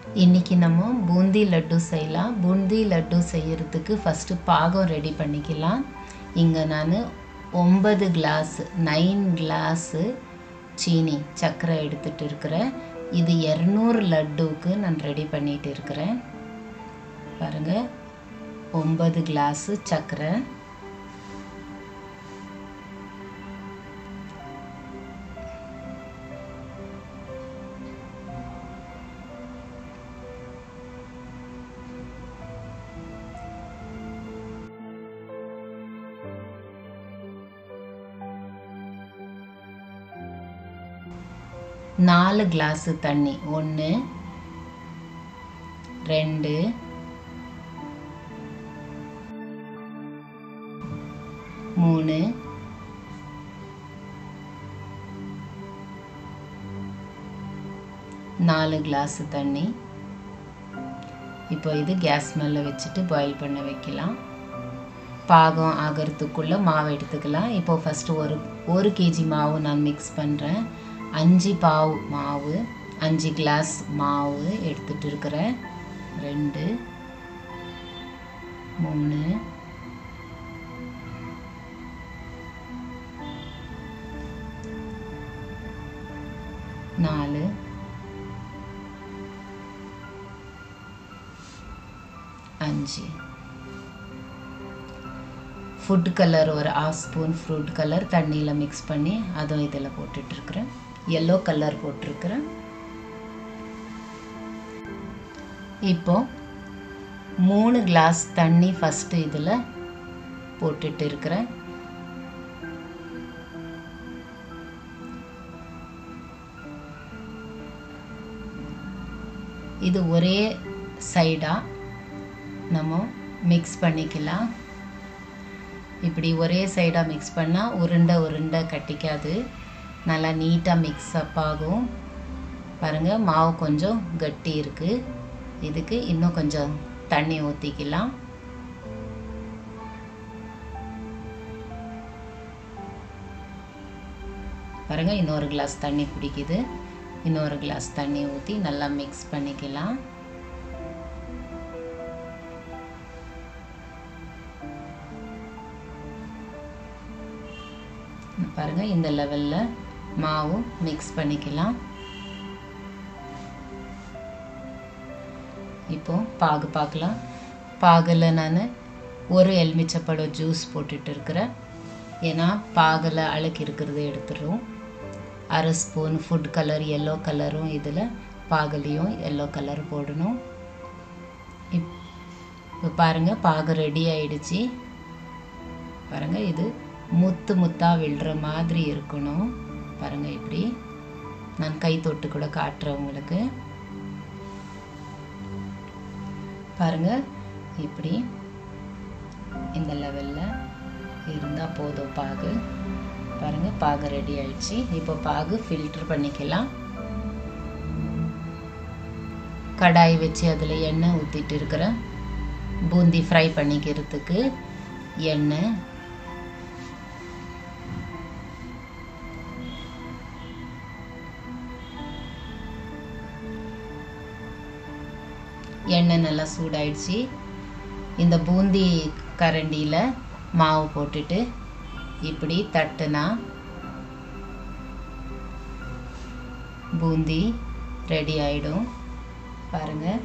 இன்றைக்கி நம்ம பூந்தி லட்டு செய்யலாம் பூந்தி லட்டு செய்யறதுக்கு ஃபஸ்ட்டு பாகம் ரெடி பண்ணிக்கலாம் இங்கே நான் ஒன்பது கிளாஸ் நைன் கிளாஸு சீனி சர்க்கரை எடுத்துகிட்டு இருக்கிறேன் இது இரநூறு லட்டுவுக்கு நான் ரெடி பண்ணிட்டு இருக்கிறேன் பாருங்கள் ஒன்பது கிளாஸு சர்க்கரை நாலு கிளாஸு தண்ணி ஒன்று ரெண்டு மூணு நாலு கிளாஸு தண்ணி இப்போ இது கேஸ் மேலே வச்சுட்டு பாயில் பண்ண வைக்கலாம் பாகம் ஆகிறதுக்குள்ளே மாவு எடுத்துக்கலாம் இப்போ ஃபஸ்ட்டு ஒரு ஒரு கேஜி மாவு நான் மிக்ஸ் பண்ணுறேன் அஞ்சு பாவு மாவு அஞ்சு கிளாஸ் மாவு எடுத்துகிட்டு இருக்கிறேன் ரெண்டு மூணு நாலு அஞ்சு ஃபுட் கலர் ஒரு ஆஃப் ஸ்பூன் ஃப்ரூட் கலர் தண்ணியில் மிக்ஸ் பண்ணி அதுவும் இதில் போட்டுட்ருக்குறேன் எல்லோ கலர் போட்டிருக்கிறேன் இப்போ மூணு கிளாஸ் தண்ணி ஃபஸ்ட்டு இதில் போட்டுட்டு இருக்கிறேன் இது ஒரே சைடாக நம்ம மிக்ஸ் பண்ணிக்கலாம் இப்படி ஒரே சைடாக மிக்ஸ் பண்ணால் உருண்டை உருண்டை கட்டிக்காது நல்லா நீட்டாக மிக்ஸ் அப் ஆகும் பாருங்கள் மாவு கொஞ்சம் கட்டி இருக்குது இதுக்கு இன்னும் கொஞ்சம் தண்ணி ஊற்றிக்கலாம் பாருங்கள் இன்னொரு கிளாஸ் தண்ணி பிடிக்குது இன்னொரு கிளாஸ் தண்ணி ஊற்றி நல்லா மிக்ஸ் பண்ணிக்கலாம் பாருங்கள் இந்த லெவலில் மாவு மிக்ஸ் பண்ணிக்கலாம் இப்போ பாகு பார்க்கலாம் பாகில் நான் ஒரு எலுமிச்சப்பழம் ஜூஸ் போட்டுட்டு இருக்கிறேன் ஏன்னா பாகில் அழுக்கு இருக்கிறத எடுத்துடும் அரை ஸ்பூன் ஃபுட் கலர் எல்லோ கலரும் இதில் பாகுலேயும் எல்லோ கலர் போடணும் இப் இப்போ பாருங்கள் பாகு ரெடி ஆயிடுச்சு பாருங்கள் இது முத்து முத்தாக விழுற மாதிரி இருக்கணும் பாருங்கள் இப்படி நான் கை தொட்டு கூட காட்டுறேன் உங்களுக்கு பாருங்கள் இப்படி இந்த லெவலில் இருந்தால் போதும் பாகு பாருங்கள் பாகு ரெடி ஆயிடுச்சு இப்போ பாகு ஃபில்டர் பண்ணிக்கலாம் கடாய் வச்சு அதில் எண்ணெய் ஊற்றிட்டு இருக்கிறேன் பூந்தி ஃப்ரை பண்ணிக்கிறதுக்கு எண்ணெய் எண்ணெய் நல்லா சூடாயிடுச்சு இந்த பூந்தி கரண்டியில் மாவு போட்டுட்டு இப்படி தட்டுனா பூந்தி ரெடி ஆகிடும் பாருங்கள்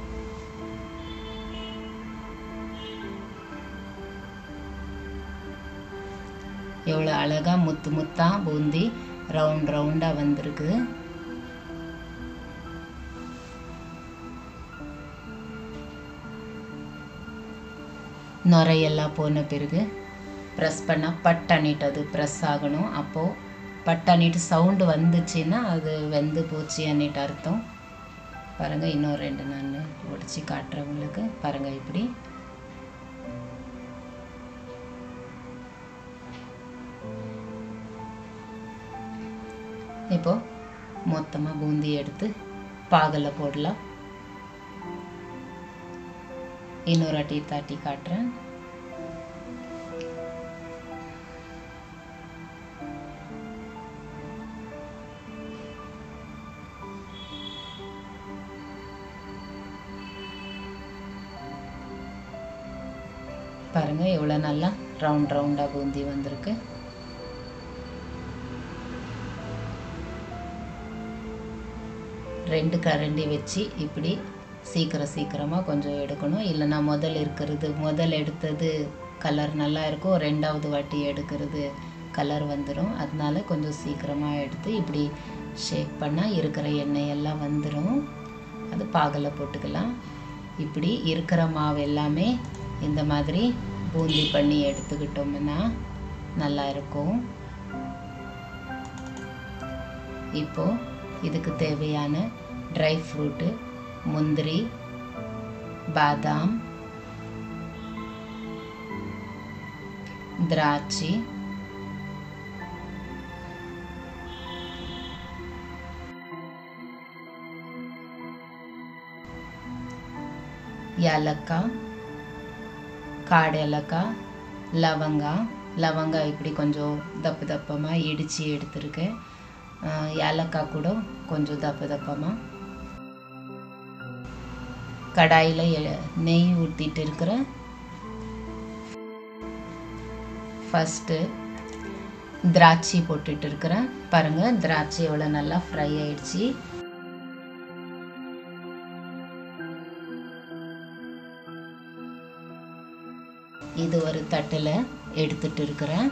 எவ்வளோ அழகாக முத்து முத்தாக பூந்தி ரவுண்ட் ரவுண்டாக வந்திருக்கு நுரையெல்லாம் போன பிறகு ப்ரெஸ் பண்ணால் பட்டணிட்டு அது ப்ரெஸ் ஆகணும் அப்போது பட்டணிட்டு சவுண்டு வந்துச்சுன்னா அது வெந்து போச்சு அன்னிட்டு அர்த்தம் பாருங்கள் இன்னும் ரெண்டு நான் உடச்சி காட்டுறவங்களுக்கு பாருங்கள் இப்படி இப்போ மொத்தமாக பூந்தி எடுத்து பாகலில் போடலாம் இன்னொரு அட்டி தாட்டி காட்டுறேன் பாருங்கள் எவ்வளோ நல்லா ரவுண்ட் ரவுண்டாக பூந்தி வந்திருக்கு ரெண்டு கரண்டி வச்சு இப்படி சீக்கிரம் சீக்கிரமாக கொஞ்சம் எடுக்கணும் இல்லைன்னா முதல் இருக்கிறது முதல் எடுத்தது கலர் நல்லா இருக்கும் ரெண்டாவது வாட்டி எடுக்கிறது கலர் வந்துடும் அதனால கொஞ்சம் சீக்கிரமாக எடுத்து இப்படி ஷேக் பண்ணால் இருக்கிற எண்ணெய் எல்லாம் வந்துடும் அது பாகலை போட்டுக்கலாம் இப்படி இருக்கிற மாவு எல்லாமே இந்த மாதிரி பூந்தி பண்ணி எடுத்துக்கிட்டோம்னா நல்லா இருக்கும் இப்போ இதுக்கு தேவையான ட்ரை ஃப்ரூட்டு முந்திரி பாதாம் திராட்சை ஏலக்காய் காடு ஏலக்காய் லவங்கா லவங்கா இப்படி கொஞ்சம் தப்பு தப்பமாக இடித்து எடுத்துருக்கேன் ஆஹ் ஏலக்காய் கூட கொஞ்சம் தப்பு தப்பமாக கடாயில் நெய் ஊற்றிட்டு இருக்கிறேன் ஃபஸ்ட்டு திராட்சை போட்டுட்டு இருக்கிறேன் பாருங்கள் திராட்சை எவ்வளோ நல்லா ஃப்ரை ஆயிடுச்சு இது ஒரு தட்டில் எடுத்துட்டு இருக்கிறேன்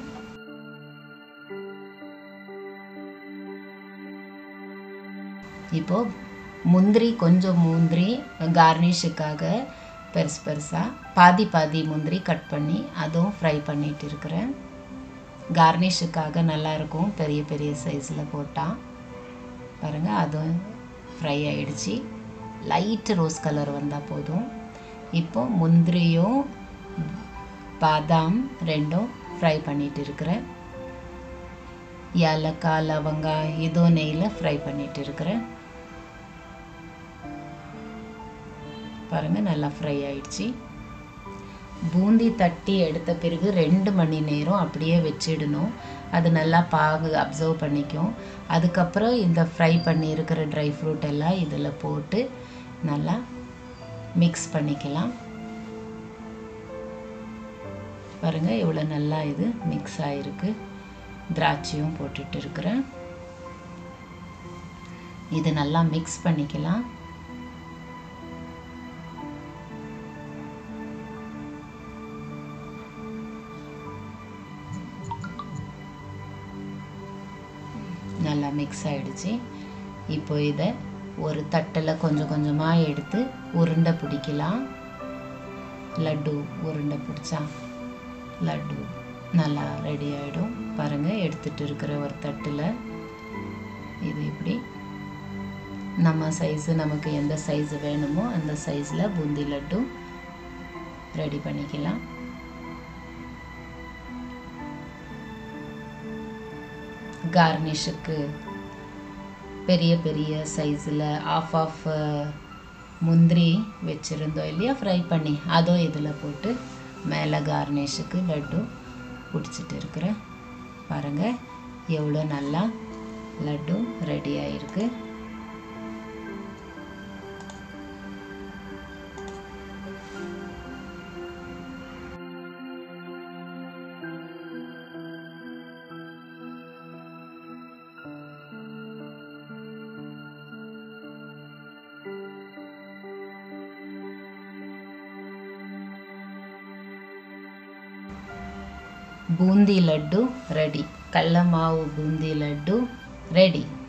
இப்போ முந்திரி கொஞ்சம் முந்திரி கார்னிஷுக்காக பெருசு பெருசாக பாதி பாதி முந்திரி கட் பண்ணி அதுவும் ஃப்ரை பண்ணிட்டு இருக்கிறேன் கார்னிஷுக்காக நல்லா இருக்கும் பெரிய பெரிய சைஸில் போட்டால் பாருங்கள் அதுவும் ஃப்ரை ஆயிடுச்சு லைட் ரோஸ் கலர் வந்தால் போதும் இப்போ முந்திரியும் பாதாம் ரெண்டும் ஃப்ரை பண்ணிட்டு இருக்கிறேன் ஏலக்காய் லவங்காய் இதோ நெய்யில் ஃப்ரை பண்ணிட்டு இருக்கிறேன் பாருங்கள் நல்லா ஃப்ரை ஆயிடுச்சு பூந்தி தட்டி எடுத்த பிறகு ரெண்டு மணி நேரம் அப்படியே வச்சிடணும் அது நல்லா பாகு அப்சர்வ் பண்ணிக்கும் அதுக்கப்புறம் இந்த ஃப்ரை பண்ணி இருக்கிற ட்ரை ஃப்ரூட் எல்லாம் இதில் போட்டு நல்லா மிக்ஸ் பண்ணிக்கலாம் பாருங்கள் இவ்வளோ நல்லா இது மிக்ஸ் ஆகிருக்கு திராட்சையும் போட்டுட்டு இருக்கிறேன் இது நல்லா மிக்ஸ் பண்ணிக்கலாம் நல்லா மிக்ஸ் ஆயிடுச்சு இப்போ இதை ஒரு தட்டில் கொஞ்சம் கொஞ்சமாக எடுத்து உருண்டை பிடிக்கலாம் லட்டு உருண்டை பிடிச்சா லட்டு நல்லா ரெடி ஆகிடும் பாருங்கள் எடுத்துகிட்டு இருக்கிற ஒரு தட்டில் இது இப்படி நம்ம சைஸு நமக்கு எந்த சைஸ் வேணுமோ அந்த சைஸில் பூந்தி லட்டு ரெடி பண்ணிக்கலாம் கார்னிஷுக்கு பெரிய பெரிய சைஸில் ஆஃப் ஆஃப் முந்திரி வச்சுருந்தோம் இல்லையா ஃப்ரை பண்ணி அதுவும் இதில் போட்டு மேலே கார்னிஷுக்கு லட்டு பிடிச்சிட்டு இருக்கிறேன் பாருங்கள் எவ்வளோ நல்லா லட்டு ரெடி ஆகிருக்கு ಬೂಂದಿ ಲಡ್ಡು ರೆಡಿ ಕಳ್ಳ ಮಾವು ಬೂಂದಿ ಲಡ್ಡು ರೆಡಿ